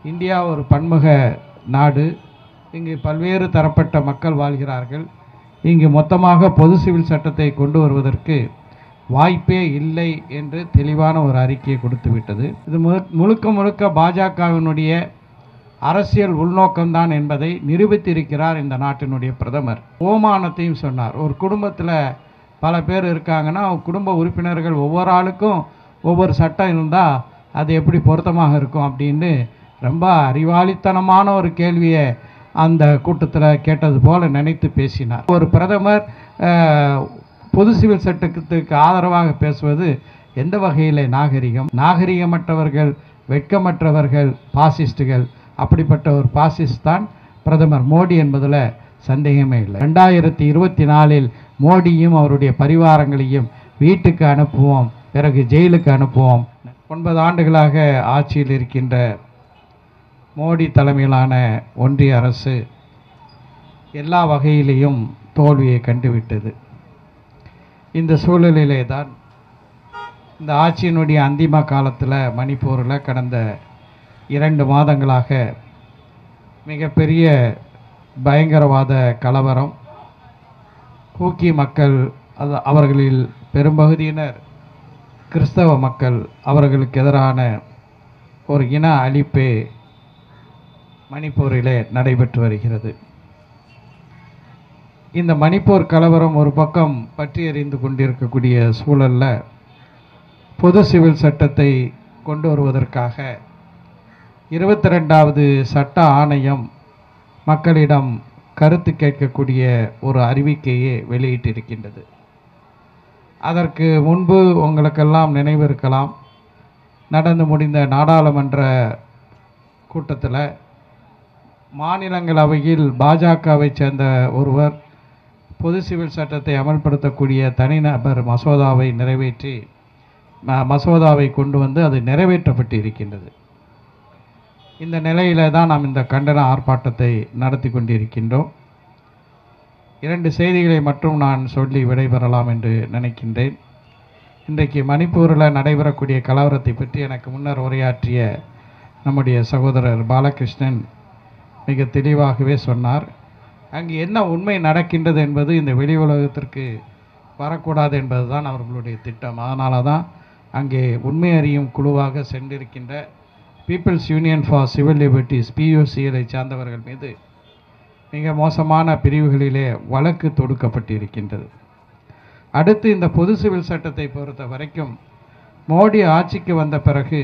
India ஒரு பன்முக நாடு இங்கு பல்வேறு தரப்பட்ட மக்கள் வாழ்கிறார்கள் இங்கு மொத்தமாக பொது சிவில் சட்டத்தை கொண்டு வருவதற்கு வாய்ப்பே இல்லை என்று தெளிவான ஒரு அறிக்கையை கொடுத்து விட்டது இது மு- முழுக்க முழுக்க பாஜகவினுடைய அரசியல் உள்நோக்கம்தான் என்பதை நிரூபித்திருக்கிறார் இந்த நாட்டினுடைய பிரதமர் ஓமானத்தையும் சொன்னார் ஒரு குடும்பத்தில் பல பேர் இருக்காங்கன்னா அவங்க குடும்ப உறுப்பினர்கள் ஒவ்வொரு ஆளுக்கும் ஒவ்வொரு சட்டம் இருந்தால் அது எப்படி பொருத்தமாக இருக்கும் அப்படின்னு ரொம்ப அறிவாளித்தனமான ஒரு கேள்வியை அந்த கூட்டத்தில் கேட்டது போல நினைத்து பேசினார் ஒரு பிரதமர் அஹ், பொது சிவில் சட்டத்துக்கு ஆதரவாக பேசுவது எந்த வகையில் நாகரிகம் நாகரிகமற்றவர்கள் வெட்கமற்றவர்கள் பாசிஸ்டுகள் அப்படிப்பட்ட ஒரு பாசிஸ்ட் தான் பிரதமர் மோடி என்பதில் சந்தேகமே இல்லை ரெண்டாயிரத்தி இருபத்தி நாலில் மோடியும் அவருடைய பரிவாரங்களையும் வீட்டுக்கு அனுப்புவோம் பிறகு ஜெயிலுக்கு அனுப்புவோம் ஒன்பது ஆண்டுகளாக ஆட்சியில் இருக்கின்ற மோடி தலைமையிலான ஒன்றிய அரசு எல்லா வகையிலையும் தோல்வியை கண்டுவிட்டது இந்த சூழலிலே தான் இந்த ஆட்சியினுடைய அந்திம காலத்தில் மணிப்பூரில் கடந்த இரண்டு மாதங்களாக மிகப்பெரிய பயங்கரவாத கலவரம் கூக்கி மக்கள் அது அவர்களில் பெரும்பகுதியினர் கிறிஸ்தவ மக்கள் அவர்களுக்கு எதிரான ஒரு இன அழிப்பே மணிப்பூரிலே நடைபெற்று வருகிறது இந்த மணிப்பூர் கலவரம் ஒரு பக்கம் பற்றி எறிந்து கொண்டிருக்கக்கூடிய சூழல்ல பொது சிவில் சட்டத்தை கொண்டு வருவதற்காக இருபத்தி ரெண்டாவது சட்ட ஆணையம் மக்களிடம் கருத்து கேட்கக்கூடிய ஒரு அறிவிக்கையை வெளியிட்டிருக்கின்றது அதற்கு முன்பு உங்களுக்கெல்லாம் நினைவு இருக்கலாம் நடந்து முடிந்த நாடாளுமன்ற கூட்டத்தில் மாநிலங்களவையில் பாஜகவை சேர்ந்த ஒருவர் பொது சிவில் சட்டத்தை அமல்படுத்தக்கூடிய தனிநபர் மசோதாவை நிறைவேற்றி ம- மசோதாவை கொண்டு வந்து அது நிறைவேற்றப்பட்டு இருக்கின்றது இந்த நிலையில தான் நாம் இந்த கண்டன ஆர்ப்பாட்டத்தை நடத்தி கொண்டிருக்கின்றோம் இரண்டு செய்திகளை மட்டும் நான் சொல்லி விடைபெறலாம் என்று நினைக்கின்றேன் இன்றைக்கு மணிப்பூரில் நடைபெறக்கூடிய கலவரத்தை பற்றி எனக்கு முன்னர் உரையாற்றிய நம்முடைய சகோதரர் பாலகிருஷ்ணன் மிக தெளிவாகவே சொன்னார் அங்கு என்ன உண்மை நடக்கின்றது என்பது இந்த வெளி உலகத்திற்கு வரக்கூடாது என்பதுதான் அவர்களுடைய திட்டம் அதனால தான் அங்கே உண்மை அறியும் குழுவாக சென்றிருக்கின்ற people's union for civil liberties பியூசிஎலை சார்ந்தவர்கள் மீது மிக மோசமான பிரிவுகளிலே வழக்கு தொடுக்கப்பட்டிருக்கின்றது அடுத்து இந்த பொது சிவில் சட்டத்தை பொறுத்த வரைக்கும் மோடி ஆட்சிக்கு வந்த பிறகு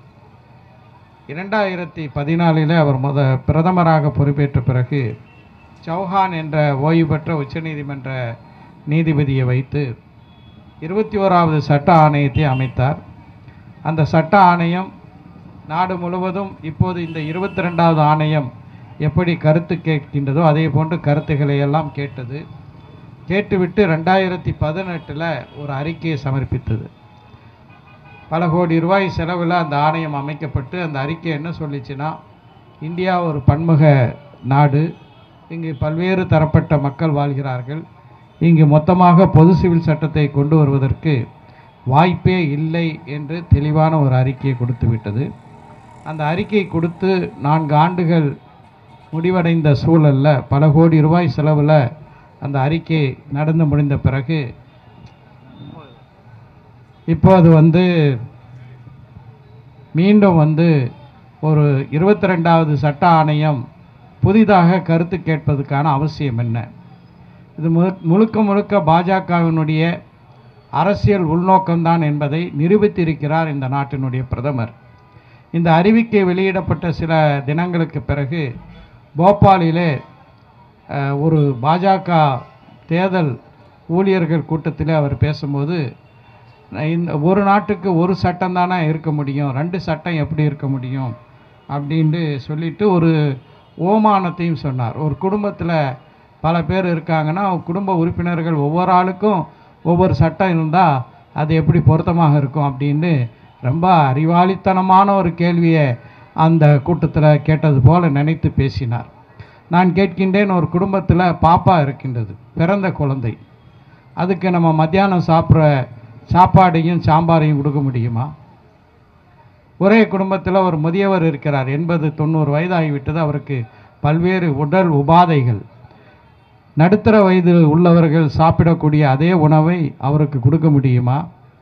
இரண்டாயிரத்தி பதினாலில் அவர் முத பிரதமராக பொறுப்பேற்ற பிறகு சௌஹான் என்ற ஓய்வு பெற்ற உச்சநீதிமன்ற நீதிபதியை வைத்து இருபத்தி ஓராவது சட்ட ஆணையத்தை அமைத்தார் அந்த சட்ட ஆணையம் நாடு முழுவதும் இப்போது இந்த இருபத்தி ரெண்டாவது ஆணையம் எப்படி கருத்து கேட்கின்றதோ அதே போன்று கருத்துக்களை எல்லாம் கேட்டது கேட்டுவிட்டு ரெண்டாயிரத்தி பதினெட்டில் ஒரு அறிக்கையை சமர்ப்பித்தது பல கோடி ரூபாய் செலவில் அந்த ஆணையம் அமைக்கப்பட்டு அந்த அறிக்கை என்ன சொல்லிச்சுன்னா இந்தியா ஒரு பன்முக நாடு இங்கு பல்வேறு தரப்பட்ட மக்கள் வாழ்கிறார்கள் இங்கு மொத்தமாக பொது சிவில் சட்டத்தை கொண்டு வருவதற்கு வாய்ப்பே இல்லை என்று தெளிவான ஒரு அறிக்கையை கொடுத்து விட்டது அந்த அறிக்கை கொடுத்து நான்கு ஆண்டுகள் முடிவடைந்த சூழல்ல பல கோடி ரூபாய் செலவில் அந்த அறிக்கை நடந்து முடிந்த பிறகு இப்போ அது வந்து மீண்டும் வந்து ஒரு இருபத்தி ரெண்டாவது சட்ட ஆணையம் புதிதாக கருத்து கேட்பதற்கான அவசியம் என்ன இது மு- முழுக்க முழுக்க பாஜகவினுடைய அரசியல் உள்நோக்கம்தான் என்பதை நிரூபித்திருக்கிறார் இந்த நாட்டினுடைய பிரதமர் இந்த அறிவிக்கை வெளியிடப்பட்ட சில தினங்களுக்கு பிறகு போபாலிலே அஹ், ஒரு பாஜக தேர்தல் ஊழியர்கள் கூட்டத்தில் அவர் பேசும்போது இந்த ஒரு நாட்டுக்கு ஒரு சட்டம் தானே இருக்க முடியும் ரெண்டு சட்டம் எப்படி இருக்க முடியும் அப்படின்ட்டு சொல்லிட்டு ஒரு ஓமானத்தையும் சொன்னார் ஒரு குடும்பத்தில் பல பேர் இருக்காங்கன்னா அவங்க குடும்ப உறுப்பினர்கள் ஒவ்வொரு ஆளுக்கும் ஒவ்வொரு சட்டம் இருந்தால் அது எப்படி பொருத்தமாக இருக்கும் அப்படின்னு ரொம்ப அறிவாளித்தனமான ஒரு கேள்வியை அந்த கூட்டத்தில் கேட்டது போல நினைத்து பேசினார் நான் கேட்கின்றேன் ஒரு குடும்பத்தில் பாப்பா இருக்கின்றது பிறந்த குழந்தை அதுக்கு நம்ம மத்தியானம் சாப்பிட்ற சாப்பாடையும் சாம்பாரையும் கொடுக்க முடியுமா ஒரே குடும்பத்தில் ஒரு முதியவர் இருக்கிறார் எண்பது தொண்ணூறு வயதாகிவிட்டது அவருக்கு பல்வேறு உடல் உபாதைகள் நடுத்தர வயதில் உள்ளவர்கள் சாப்பிடக்கூடிய அதே உணவை அவருக்கு கொடுக்க முடியுமா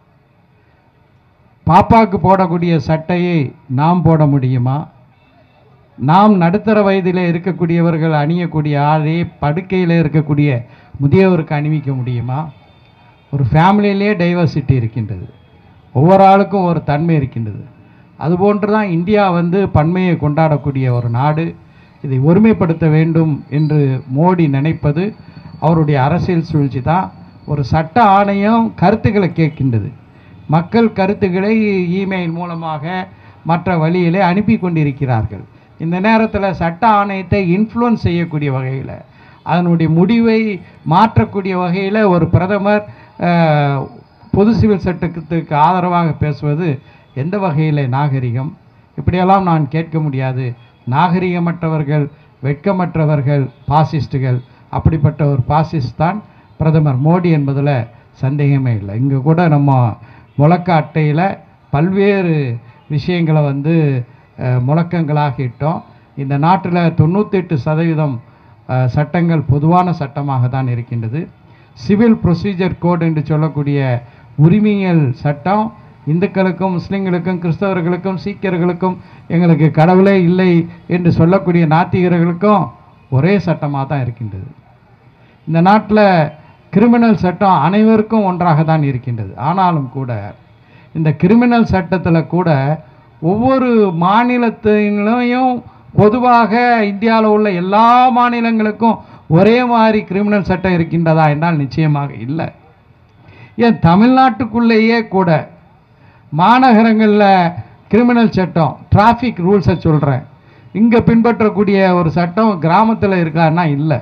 பாப்பாக்கு போடக்கூடிய சட்டையை நாம் போட முடியுமா நாம் நடுத்தர வயதில் இருக்கக்கூடியவர்கள் அணியக்கூடிய அதே படுக்கையில் இருக்கக்கூடிய முதியவருக்கு அணிவிக்க முடியுமா ஒரு ஃபேமிலியிலே டைவர்சிட்டி இருக்கின்றது ஒவ்வொரு ஆளுக்கும் ஒரு தன்மை இருக்கின்றது அதுபோன்று தான் இந்தியா வந்து பன்மையை கொண்டாடக்கூடிய ஒரு நாடு இதை ஒருமைப்படுத்த வேண்டும் என்று மோடி நினைப்பது அவருடைய அரசியல் சூழ்ச்சி தான் ஒரு சட்ட ஆணையம் கருத்துக்களை கேட்கின்றது மக்கள் கருத்துக்களை இமெயில் மூலமாக மற்ற வழியிலே அனுப்பி கொண்டிருக்கிறார்கள் இந்த நேரத்தில் சட்ட ஆணையத்தை இன்ஃப்ளூயன்ஸ் செய்யக்கூடிய வகையில் அதனுடைய முடிவை மாற்றக்கூடிய வகையில் ஒரு பிரதமர் அஹ், பொது சிவில் சட்டத்துக்கு ஆதரவாக பேசுவது எந்த வகையில் நாகரிகம் இப்படியெல்லாம் நான் கேட்க முடியாது நாகரிகமற்றவர்கள் வெட்கமற்றவர்கள் பாசிஸ்டுகள் அப்படிப்பட்ட ஒரு பாசிஸ்ட் தான் பிரதமர் மோடி என்பதில் சந்தேகமே இல்லை இங்கே கூட நம்ம முழக்க அட்டையில் பல்வேறு விஷயங்களை வந்து அஹ், முழக்கங்களாக இட்டோம் இந்த நாட்டில் தொண்ணூத்தெட்டு சதவீதம் அஹ், சட்டங்கள் பொதுவான சட்டமாக தான் இருக்கின்றது சிவில் ப்ரொசீஜர் கோட் என்று சொல்லக்கூடிய உரிமையியல் சட்டம் இந்துக்களுக்கும் முஸ்லிம்களுக்கும் கிறிஸ்தவர்களுக்கும் சீக்கியர்களுக்கும் எங்களுக்கு கடவுளே இல்லை என்று சொல்லக்கூடிய நாத்திகர்களுக்கும் ஒரே சட்டமாக தான் இருக்கின்றது இந்த நாட்டில் கிரிமினல் சட்டம் அனைவருக்கும் ஒன்றாக தான் இருக்கின்றது ஆனாலும் கூட இந்த கிரிமினல் சட்டத்தில் கூட ஒவ்வொரு மாநிலத்திலையும் பொதுவாக இந்தியாவில் உள்ள எல்லா மாநிலங்களுக்கும் ஒரே மாதிரி கிரிமினல் சட்டம் இருக்கின்றதா என்றால் நிச்சயமாக இல்லை ஏன் தமிழ்நாட்டுக்குள்ளேயே கூட மாநகரங்களில் கிரிமினல் சட்டம் டிராஃபிக் ரூல்ஸை சொல்கிறேன் இங்கே பின்பற்றக்கூடிய ஒரு சட்டம் கிராமத்தில் இருக்கான்னா இல்லை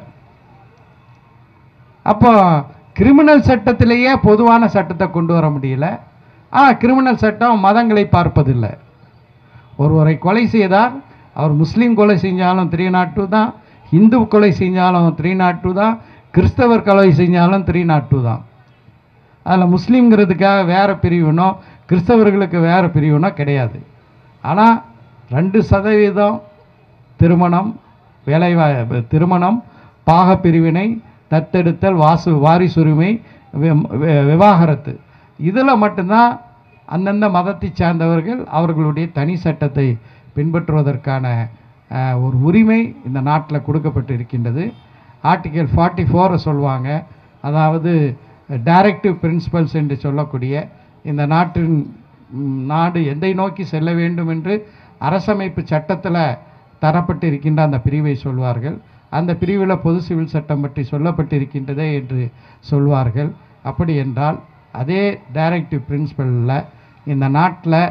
அப்போ கிரிமினல் சட்டத்திலேயே பொதுவான சட்டத்தை கொண்டு வர முடியல ஆனால் கிரிமினல் சட்டம் மதங்களை பார்ப்பதில்லை ஒருவரை கொலை செய்தால் அவர் முஸ்லீம் கொலை செஞ்சாலும் த்ரீ நாட் டூ தான் இந்து கொலை செஞ்சாலும் த்ரீ நாட் டூ தான் கிறிஸ்தவர் கொலை செஞ்சாலும் த்ரீ நாட் டூ தான் அதில் முஸ்லீம்ங்கிறதுக்காக வேறு பிரிவினோ கிறிஸ்தவர்களுக்கு வேறு பிரிவினோ கிடையாது ஆனால் ரெண்டு சதவீதம் திருமணம் வேலைவா திருமணம் பாகப்பிரிவினை தத்தெடுத்தல் வாசு வாரிசுரிமை வி- வி- விவாகரத்து இதில் மட்டும்தான் அந்தந்த மதத்தை சார்ந்தவர்கள் அவர்களுடைய தனி சட்டத்தை பின்பற்றுவதற்கான அஹ், ஒரு உரிமை இந்த நாட்டில் கொடுக்கப்பட்டு இருக்கின்றது ஆர்டிகல் ஃபார்ட்டி ஃபோரை சொல்லுவாங்க அதாவது டைரக்டிவ் பிரின்சிபல்ஸ் என்று சொல்லக்கூடிய இந்த நாட்டின் ம், நாடு எதை நோக்கி செல்ல வேண்டும் என்று அரசமைப்பு சட்டத்தில் தரப்பட்டு இருக்கின்ற அந்த பிரிவை சொல்வார்கள் அந்த பிரிவில் பொது சிவில் சட்டம் பற்றி சொல்லப்பட்டிருக்கின்றதே என்று சொல்வார்கள் அப்படி என்றால் அதே டைரக்டிவ் பிரின்சிபலில் இந்த நாட்டில்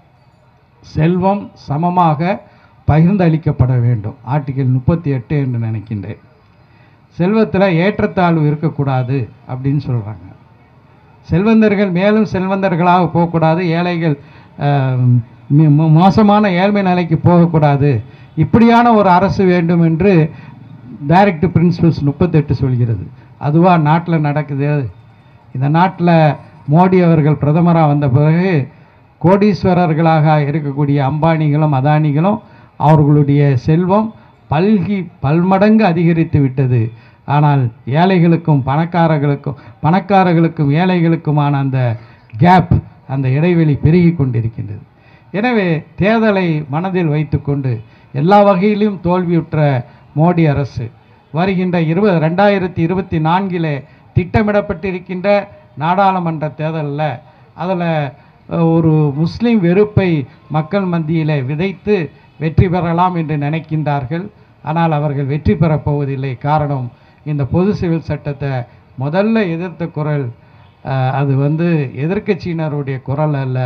செல்வம் சமமாக பகிர்ந்தளிக்கப்பட வேண்டும் ஆர்டிகல் முப்பத்தி எட்டு என்று நினைக்கின்றேன் செல்வத்தில் ஏற்றத்தாழ்வு இருக்கக்கூடாது அப்படின்னு சொல்கிறாங்க செல்வந்தர்கள் மேலும் செல்வந்தர்களாக போகக்கூடாது ஏழைகள் ஆஹ், மி- மோ- மோசமான ஏழ்மை நிலைக்கு போகக்கூடாது இப்படியான ஒரு அரசு வேண்டும் என்று டைரக்ட் பிரின்சிபல்ஸ் முப்பத்தெட்டு சொல்கிறது அதுவா நாட்டில் நடக்குது இந்த நாட்டில் மோடி அவர்கள் பிரதமராக வந்த பிறகு கோடீஸ்வரர்களாக இருக்கக்கூடிய அம்பானிகளும் அதானிகளும் அவர்களுடைய செல்வம் பல்கி பல்மடங்கு அதிகரித்து விட்டது ஆனால் ஏழைகளுக்கும் பணக்காரர்களுக்கும் பணக்காரர்களுக்கும் ஏழைகளுக்குமான அந்த கேப் அந்த இடைவெளி பெருகி கொண்டிருக்கின்றது எனவே தேர்தலை மனதில் வைத்துக்கொண்டு எல்லா வகையிலும் தோல்வியுற்ற மோடி அரசு வருகின்ற இருபது ரெண்டாயிரத்தி இருபத்தி நான்கிலே திட்டமிடப்பட்டிருக்கின்ற நாடாளுமன்ற தேர்தலில் அதில் ஒரு முஸ்லீம் வெறுப்பை மக்கள் மத்தியிலே விதைத்து வெற்றி பெறலாம் என்று நினைக்கின்றார்கள் ஆனால் அவர்கள் வெற்றி பெறப் போவதில்லை காரணம் இந்த பொது சிவில் சட்டத்தை முதல்ல எதிர்த்த குரல் அஹ், அது வந்து எதிர்க்கட்சியினருடைய குரல் அல்ல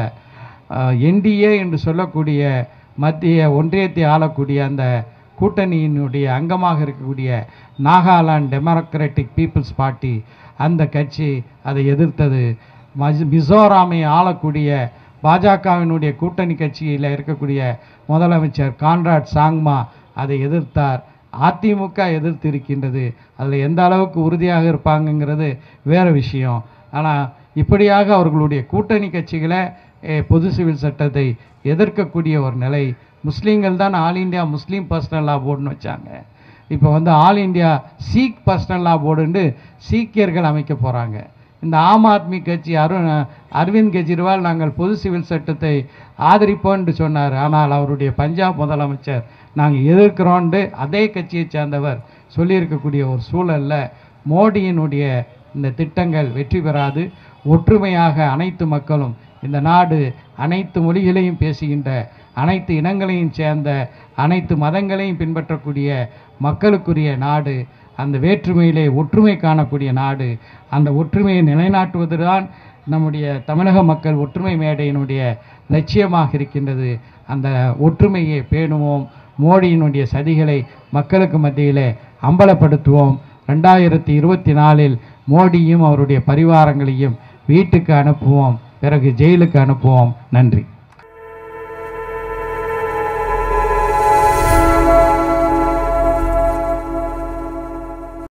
என்டிஏ என்று சொல்லக்கூடிய மத்திய ஒன்றியத்தை ஆளக்கூடிய அந்த கூட்டணியினுடைய அங்கமாக இருக்கக்கூடிய நாகாலாந்து டெமோக்ராட்டிக் பீப்புள்ஸ் பார்ட்டி அந்த கட்சி அதை எதிர்த்தது மஜ் மிசோராமை ஆளக்கூடிய பாஜகவினுடைய கூட்டணி கட்சியில் இருக்கக்கூடிய முதலமைச்சர் கான்ராட் சாங்மா அதை எதிர்த்தார் அதிமுக எதிர்த்து இருக்கின்றது அதில் எந்த அளவுக்கு உறுதியாக இருப்பாங்கங்கிறது வேறு விஷயம் ஆனால் இப்படியாக அவர்களுடைய கூட்டணி கட்சிகளை அஹ், பொது சிவில் சட்டத்தை எதிர்க்கக்கூடிய ஒரு நிலை முஸ்லீம்கள் தான் all India Muslim personal law போர்டுன்னு வச்சாங்க இப்போ வந்து all India Sikh personal law போர்டுன்னு சீக்கியர்கள் அமைக்க போகிறாங்க இந்த ஆம் ஆத்மி கட்சி அருண் அரவிந்த் கெஜ்ரிவால் நாங்கள் பொது சிவில் சட்டத்தை ஆதரிப்போம்னு சொன்னார் ஆனால் அவருடைய பஞ்சாப் முதலமைச்சர் நாங்கள் எதிர்க்கிறோன்ட்டு அதே கட்சியை சேர்ந்தவர் சொல்லியிருக்கக்கூடிய ஒரு சூழல்ல மோடியினுடைய இந்த திட்டங்கள் வெற்றி பெறாது ஒற்றுமையாக அனைத்து மக்களும் இந்த நாடு அனைத்து மொழிகளையும் பேசுகின்ற அனைத்து இனங்களையும் சேர்ந்த அனைத்து மதங்களையும் பின்பற்றக்கூடிய மக்களுக்குரிய நாடு அந்த வேற்றுமையிலே ஒற்றுமை காணக்கூடிய நாடு அந்த ஒற்றுமையை நிலைநாட்டுவதுதான் நம்முடைய தமிழக மக்கள் ஒற்றுமை மேடையினுடைய லட்சியமாக இருக்கின்றது அந்த ஒற்றுமையை பேணுவோம் மோடியினுடைய சதிகளை மக்களுக்கு மத்தியிலே அம்பலப்படுத்துவோம் ரெண்டாயிரத்தி இருபத்தி நாலில் மோடியும் அவருடைய பரிவாரங்களையும் வீட்டுக்கு அனுப்புவோம் பிறகு ஜெயிலுக்கு அனுப்புவோம் நன்றி